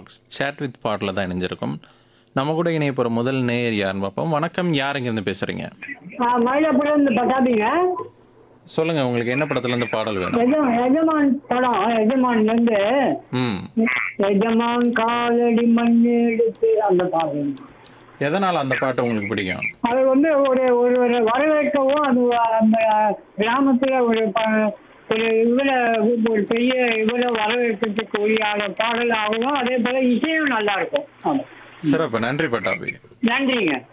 tax chat with பாட்டில் தான் இணைஞ்சிருக்கும் நம்ம கூட இணைய போகிற முதல் நேயர் யாருன்னு பார்ப்போம் வணக்கம் யார் இங்கேருந்து பேசுகிறீங்க மயிலாப்பூர்ல இருந்து பட்டாபிங்க சொல்லுங்கள் உங்களுக்கு என்ன படத்துலேருந்து பாடல் வேணும் எஜமான் எஜமான் படம் எஜமான்ல இருந்து ம் எஜமான் காலடி மண் எடுத்து அந்த பாடம் எதனால் அந்த பாட்டு உங்களுக்கு பிடிக்கும் அது வந்து ஒரு ஒரு ஒரு வரவேற்கவும் அது அந்த கிராமத்துல ஒரு ப- ஒரு இவரை ஒரு பெரிய இவரை வரவேற்கிறதுக்கு உரியான பாடலாகவும் அதே போல இசையும் நல்லா இருக்கும் ஆமா சிறப்பு நன்றி பட்டாபி நன்றிங்க